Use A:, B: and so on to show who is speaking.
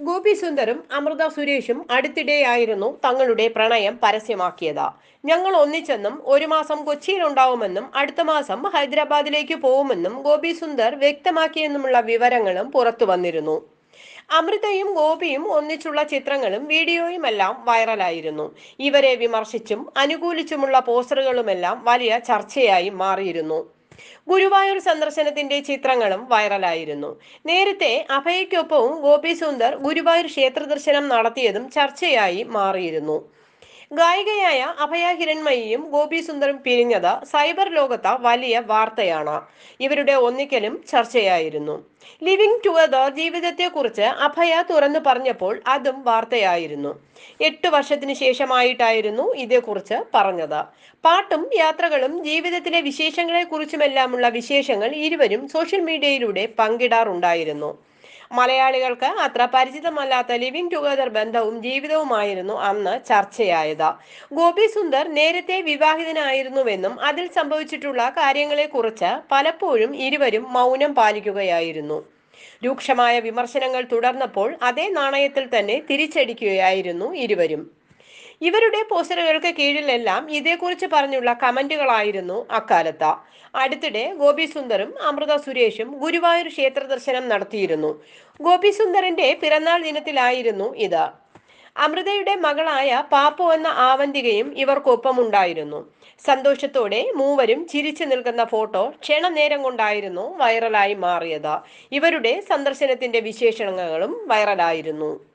A: ഗോപി സുന്ദറും അമൃത സുരേഷും അടുത്തിടെയായിരുന്നു തങ്ങളുടെ പ്രണയം പരസ്യമാക്കിയത് ഞങ്ങൾ ഒന്നിച്ചെന്നും ഒരു മാസം കൊച്ചിയിലുണ്ടാവുമെന്നും അടുത്ത മാസം ഹൈദരാബാദിലേക്ക് പോകുമെന്നും ഗോപി സുന്ദർ വ്യക്തമാക്കിയെന്നുമുള്ള വിവരങ്ങളും പുറത്തു വന്നിരുന്നു അമൃതയും ഗോപിയും ഒന്നിച്ചുള്ള ചിത്രങ്ങളും വീഡിയോയുമെല്ലാം വൈറലായിരുന്നു ഇവരെ വിമർശിച്ചും അനുകൂലിച്ചുമുള്ള പോസ്റ്ററുകളുമെല്ലാം വലിയ ചർച്ചയായി മാറിയിരുന്നു ഗുരുവായൂർ സന്ദർശനത്തിന്റെ ചിത്രങ്ങളും വൈറലായിരുന്നു നേരത്തെ അഭയയ്ക്കൊപ്പവും ഗോപി സുന്ദർ ഗുരുവായൂർ ക്ഷേത്ര ദർശനം നടത്തിയതും ചർച്ചയായി മാറിയിരുന്നു ഗായികയായ അഭയ ഹിരൺമയിയും ഗോപി സുന്ദറും പിരിഞ്ഞത് സൈബർ ലോകത്ത് വലിയ വാർത്തയാണ് ഇവരുടെ ഒന്നിക്കലും ചർച്ചയായിരുന്നു ലിവിംഗ് ടുഗദർ ജീവിതത്തെക്കുറിച്ച് അഭയ തുറന്നു പറഞ്ഞപ്പോൾ അതും വാർത്തയായിരുന്നു എട്ട് വർഷത്തിന് ശേഷമായിട്ടായിരുന്നു ഇതേക്കുറിച്ച് പറഞ്ഞത് പാട്ടും യാത്രകളും ജീവിതത്തിലെ വിശേഷങ്ങളെക്കുറിച്ചുമെല്ലാമുള്ള വിശേഷങ്ങൾ ഇരുവരും സോഷ്യൽ മീഡിയയിലൂടെ പങ്കിടാറുണ്ടായിരുന്നു മലയാളികൾക്ക് അത്ര പരിചിതമല്ലാത്ത ലിവിംഗ് ടുഗദർ ബന്ധവും ജീവിതവുമായിരുന്നു അന്ന് ചർച്ചയായത് ഗോപി സുന്ദർ നേരത്തെ വിവാഹിതനായിരുന്നുവെന്നും അതിൽ സംഭവിച്ചിട്ടുള്ള കാര്യങ്ങളെക്കുറിച്ച് പലപ്പോഴും ഇരുവരും മൗനം പാലിക്കുകയായിരുന്നു രൂക്ഷമായ വിമർശനങ്ങൾ തുടർന്നപ്പോൾ അതേ നാണയത്തിൽ തന്നെ തിരിച്ചടിക്കുകയായിരുന്നു ഇരുവരും ഇവരുടെ പോസ്റ്ററുകൾക്ക് കീഴിലെല്ലാം ഇതേക്കുറിച്ച് പറഞ്ഞുള്ള കമന്റുകളായിരുന്നു അക്കാലത്ത് അടുത്തിടെ ഗോപി സുന്ദറും അമൃത സുരേഷും ഗുരുവായൂർ ക്ഷേത്ര ദർശനം നടത്തിയിരുന്നു ഗോപി സുന്ദറിന്റെ പിറന്നാൾ ദിനത്തിലായിരുന്നു ഇത് അമൃതയുടെ മകളായ പാപ്പു എന്ന ആവന്തികയും ഇവർക്കൊപ്പമുണ്ടായിരുന്നു സന്തോഷത്തോടെ മൂവരും ചിരിച്ചു നിൽക്കുന്ന ഫോട്ടോ ക്ഷണനേരം കൊണ്ടായിരുന്നു വൈറലായി മാറിയത് ഇവരുടെ സന്ദർശനത്തിന്റെ വിശേഷണങ്ങളും വൈറലായിരുന്നു